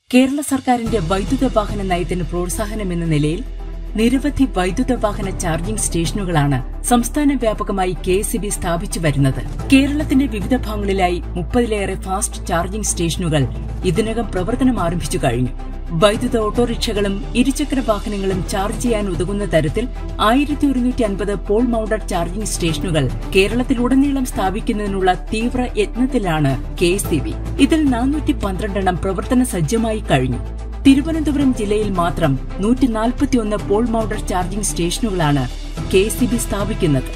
കേരള സർക്കാരിന്റെ വൈദ്യുത വാഹന നയത്തിന് പ്രോത്സാഹനമെന്ന നിലയിൽ നിരവധി വൈദ്യുത വാഹന ചാർജിംഗ് സ്റ്റേഷനുകളാണ് സംസ്ഥാന വ്യാപകമായി കെ എസ് ബി സ്ഥാപിച്ചു വരുന്നത് കേരളത്തിന്റെ വിവിധ ഭാഗങ്ങളിലായി മുപ്പതിലേറെ ഫാസ്റ്റ് ചാർജിംഗ് സ്റ്റേഷനുകൾ ഇതിനകം പ്രവർത്തനം ആരംഭിച്ചു കഴിഞ്ഞു വൈദ്യുത ഓട്ടോറിക്ഷകളും ഇരുചക്ര വാഹനങ്ങളും ചാർജ് ചെയ്യാൻ ഉതകുന്ന തരത്തിൽ ആയിരത്തി ഒരുന്നൂറ്റി അൻപത് പോൾ മൌണ്ടഡ് ചാർജിംഗ് സ്റ്റേഷനുകൾ കേരളത്തിലുടനീളം സ്ഥാപിക്കുന്നതിനുള്ള തീവ്ര യത്നത്തിലാണ് കെ എസ് ഇതിൽ നാനൂറ്റി പന്ത്രണ്ടെണ്ണം പ്രവർത്തന സജ്ജമായി കഴിഞ്ഞു തിരുവനന്തപുരം ജില്ലയിൽ മാത്രം നൂറ്റി നാൽപ്പത്തിയൊന്ന് പോൾ മൌണ്ടഡ് ചാർജിംഗ് സ്റ്റേഷനുകളാണ് കെ എസ് സ്ഥാപിക്കുന്നത്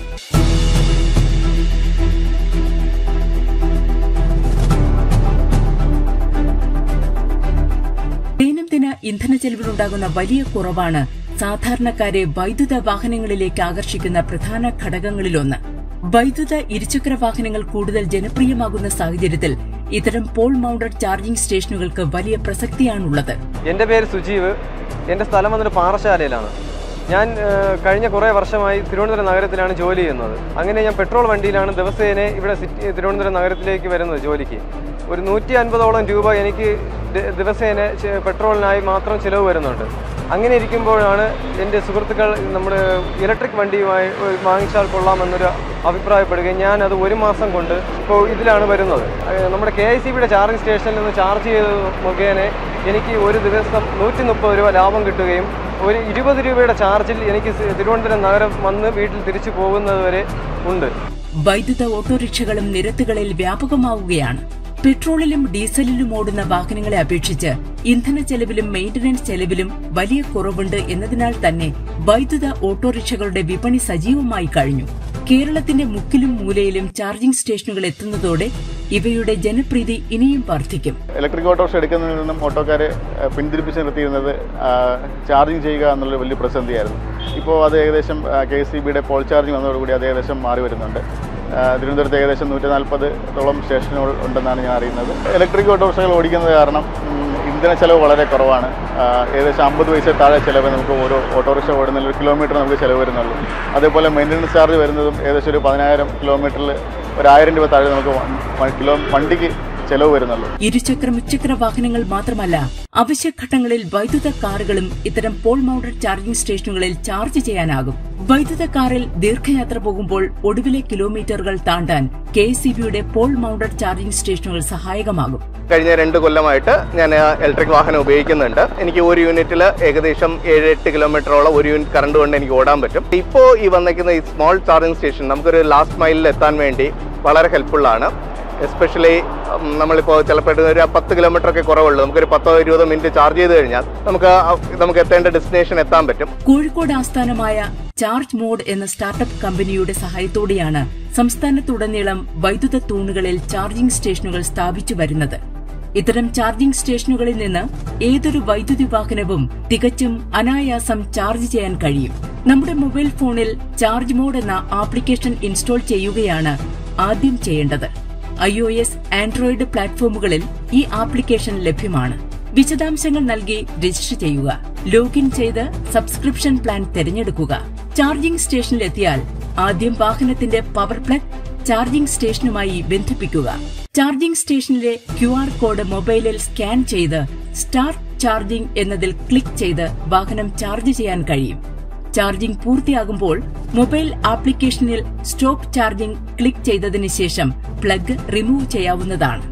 ദൈനംദിന ഇന്ധന ചെലവിലുണ്ടാകുന്ന വലിയ കുറവാണ് സാധാരണക്കാരെ വൈദ്യുത വാഹനങ്ങളിലേക്ക് ആകർഷിക്കുന്ന പ്രധാന ഘടകങ്ങളിലൊന്ന് വൈദ്യുത ഇരുചക്ര വാഹനങ്ങൾ കൂടുതൽ ജനപ്രിയമാകുന്ന സാഹചര്യത്തിൽ ഇത്തരം പോൾ മൌണ്ടഡ് ചാർജിംഗ് സ്റ്റേഷനുകൾക്ക് വലിയ പ്രസക്തിയാണുള്ളത് എൻ്റെ പേര് സുജീവ് എൻ്റെ സ്ഥലം വന്നിട്ട് പാറശാലയിലാണ് ഞാൻ ഏഹ്, കഴിഞ്ഞ കുറേ വർഷമായി തിരുവനന്തപുരം നഗരത്തിലാണ് ജോലി ചെയ്യുന്നത് അങ്ങനെ ഞാൻ പെട്രോൾ വണ്ടിയിലാണ് ദിവസേന ഇവിടെ സിറ്റി തിരുവനന്തപുരം നഗരത്തിലേക്ക് വരുന്നത് ജോലിക്ക് ഒരു നൂറ്റി അൻപതോളം രൂപ എനിക്ക് ദി- ദിവസേന ചെ- പെട്രോളിനായി മാത്രം ചിലവ് വരുന്നുണ്ട് അങ്ങനെ ഇരിക്കുമ്പോഴാണ് എൻ്റെ സുഹൃത്തുക്കൾ നമ്മൾ ഇലക്ട്രിക് വണ്ടിയുമായി ഏഹ്, വാങ്ങിച്ചാൽ കൊള്ളാമെന്നൊരു അഭിപ്രായപ്പെടുകയും ഞാൻ അത് ഒരു മാസം കൊണ്ട് ഇപ്പോൾ ഇതിലാണ് വരുന്നത് ഏഹ്, നമ്മുടെ കെ ഐ സി ബിയുടെ ചാർജിങ് സ്റ്റേഷനിൽ നിന്ന് ചാർജ് ചെയ്ത് മുഖേന എനിക്ക് ഒരു ദിവസം നൂറ്റി മുപ്പത് രൂപ ലാഭം കിട്ടുകയും ഒരു ഇരുപത് രൂപയുടെ ചാർജിൽ എനിക്ക് സി- തിരുവനന്തപുരം നഗരം വന്ന് വീട്ടിൽ തിരിച്ചു പോകുന്നത് വരെ ഉണ്ട് വൈദ്യുത ഓട്ടോറിക്ഷകളും നിരത്തുകളിൽ വ്യാപകമാവുകയാണ് പെട്രോളിലും ഡീസലിലും ഓടുന്ന വാഹനങ്ങളെ അപേക്ഷിച്ച് ഇന്ധന ചെലവിലും മെയിന്റനൻസ് ചെലവിലും വലിയ കുറവുണ്ട് എന്നതിനാൽ തന്നെ വൈദ്യുത ഓട്ടോറിക്ഷകളുടെ വിപണി സജീവമായി കഴിഞ്ഞു കേരളത്തിന്റെ മുക്കിലും മൂലയിലും ചാർജിംഗ് സ്റ്റേഷനുകൾ എത്തുന്നതോടെ ഇവയുടെ ജനപ്രീതി ഇനിയും വർദ്ധിക്കും ഇലക്ട്രിക് ഓട്ടോറിക്ഷ എടുക്കുന്നതിൽ നിന്നും ഓട്ടോക്കാരെ ഏഹ്, പിന്തിരിപ്പിച്ച് നിർത്തിയിരുന്നത് ചാർജിങ് ചെയ്യുക എന്നുള്ള വലിയ പ്രതിസന്ധിയായിരുന്നു ഇപ്പോൾ അത് ഏകദേശം കെ എസ് സി ബിയുടെ പോൾ ചാർജിങ് വന്നതോടുകൂടി അത് ഏകദേശം മാറി വരുന്നുണ്ട് ആ, തിരുവനന്തപുരത്ത് ഏകദേശം നൂറ്റി നാൽപ്പതോളം സ്റ്റേഷനുകൾ ഉണ്ടെന്നാണ് ഞാൻ അറിയുന്നത് ഇലക്ട്രിക് ഓട്ടോറിക്ഷകൾ ഓടിക്കുന്നത് കാരണം ഉം, ഇന്ധന ചെലവ് വളരെ കുറവാണ് ആ, ഏകദേശം അമ്പത് പൈസ താഴെ ചിലവ് നമുക്ക് ഓരോ ഓട്ടോറിക്ഷ ഓടുന്ന ഒരു കിലോമീറ്റർ നമുക്ക് ചിലവ് വരുന്നുള്ളൂ അതേപോലെ മെയിൻ്റനൻസ് ചാർജ് വരുന്നതും ഏകദേശം ഒരു പതിനായിരം കിലോമീറ്ററിൽ ഒരു ആയിരം രൂപ താഴെ നമുക്ക് വ- വ- കിലോ വണ്ടിക്ക് ചെലവ് വരുന്നുള്ളൂ ഇരുചക്ര മുച്ചക്ര വാഹനങ്ങൾ മാത്രമല്ല അവശ്യഘട്ടങ്ങളിൽ വൈദ്യുത കാറുകളും ഇത്തരം പോൾ മൌണ്ടഡ് ചാർജിംഗ് സ്റ്റേഷനുകളിൽ ചാർജ് ചെയ്യാനാകും വൈദ്യുത കാറിൽ ദീർഘയാത്ര പോകുമ്പോൾ ഒടുവിലെ കിലോമീറ്ററുകൾ താണ്ടാൻ K S pole mounted charging സ്റ്റേഷനുകൾ സഹായകമാകും കഴിഞ്ഞ രണ്ട് കൊല്ലമായിട്ട് ഞാൻ ഇലക്ട്രിക് വാഹനം ഉപയോഗിക്കുന്നുണ്ട് എനിക്ക് ഒരു യൂണിറ്റിൽ ഏകദേശം ഏഴ് എട്ട് കിലോമീറ്ററോളം ഒരു യൂണിറ്റ് കറണ്ട് കൊണ്ട് എനിക്ക് ഓടാൻ പറ്റും ഇപ്പോൾ ഈ വന്നിരിക്കുന്ന ഈ സ്മോൾ ചാർജിങ് സ്റ്റേഷൻ നമുക്കൊരു ലാസ്റ്റ് മൈലിൽ എത്താൻ വേണ്ടി വളരെ ഹെൽപ്ഫുള്ളാണ് എസ്പെഷ്യലി നമ്മളിപ്പോൾ ചിലപ്പോൾ ഒരു പത്ത് കിലോമീറ്റർ ഒക്കെ കുറവുള്ളൂ നമുക്കൊരു പത്തോ ഇരുപതോ മിനിറ്റ് ചാർജ് ചെയ്ത് കഴിഞ്ഞാൽ നമുക്ക് ആ- നമുക്ക് എത്തേണ്ട ഡെസ്റ്റിനേഷൻ എത്താൻ പറ്റും കോഴിക്കോട് ആസ്ഥാനമായ ചാർജ് മോഡ് എന്ന സ്റ്റാർട്ടപ്പ് കമ്പനിയുടെ സഹായത്തോടെയാണ് സംസ്ഥാനത്തുടനീളം വൈദ്യുത തൂണുകളിൽ ചാർജിംഗ് സ്റ്റേഷനുകൾ സ്ഥാപിച്ചു വരുന്നത് ഇത്തരം ചാർജിംഗ് സ്റ്റേഷനുകളിൽ നിന്ന് ഏതൊരു വൈദ്യുതി വാഹനവും തികച്ചും അനായാസം ചാർജ് ചെയ്യാൻ കഴിയും നമ്മുടെ മൊബൈൽ ഫോണിൽ ചാർജ് മോഡ് എന്ന ആപ്ലിക്കേഷൻ ഇൻസ്റ്റാൾ ചെയ്യുകയാണ് ആദ്യം ചെയ്യേണ്ടത് ഐ ഒ എസ് ആൻഡ്രോയിഡ് പ്ലാറ്റ്ഫോമുകളിൽ ഈ ആപ്ലിക്കേഷൻ ലഭ്യമാണ് വിശദാംശങ്ങൾ നൽകി രജിസ്റ്റർ ചെയ്യുക ലോഗിൻ ചെയ്ത് സബ്സ്ക്രിപ്ഷൻ പ്ലാൻ തിരഞ്ഞെടുക്കുക ചാർജിംഗ് സ്റ്റേഷനിലെത്തിയാൽ ആദ്യം വാഹനത്തിന്റെ പവർ പ്ലഗ് ചാർജിംഗ് സ്റ്റേഷനുമായി ബന്ധിപ്പിക്കുക ചാർജിംഗ് സ്റ്റേഷനിലെ ക്യു ആർ കോഡ് മൊബൈലിൽ സ്കാൻ ചെയ്ത് സ്റ്റാർട്ട് ചാർജിംഗ് എന്നതിൽ ക്ലിക്ക് ചെയ്ത് വാഹനം ചാർജ് ചെയ്യാൻ കഴിയും ചാർജിംഗ് പൂർത്തിയാകുമ്പോൾ മൊബൈൽ ആപ്ലിക്കേഷനിൽ സ്റ്റോപ്പ് ചാർജിംഗ് ക്ലിക്ക് ചെയ്തതിന് ശേഷം പ്ലഗ് റിമൂവ് ചെയ്യാവുന്നതാണ്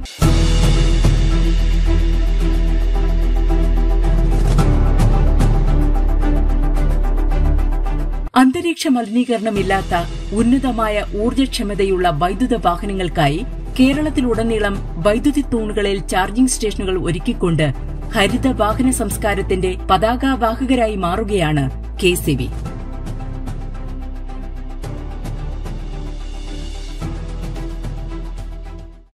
അന്തരീക്ഷ മലിനീകരണമില്ലാത്ത ഉന്നതമായ ഊർജ്ജക്ഷമതയുള്ള വൈദ്യുത വാഹനങ്ങൾക്കായി കേരളത്തിലുടനീളം വൈദ്യുതി തൂണുകളിൽ ചാർജിംഗ് സ്റ്റേഷനുകൾ ഒരുക്കിക്കൊണ്ട് ഹരിത വാഹന സംസ്കാരത്തിന്റെ പതാകാവാഹകരായി മാറുകയാണ് കെ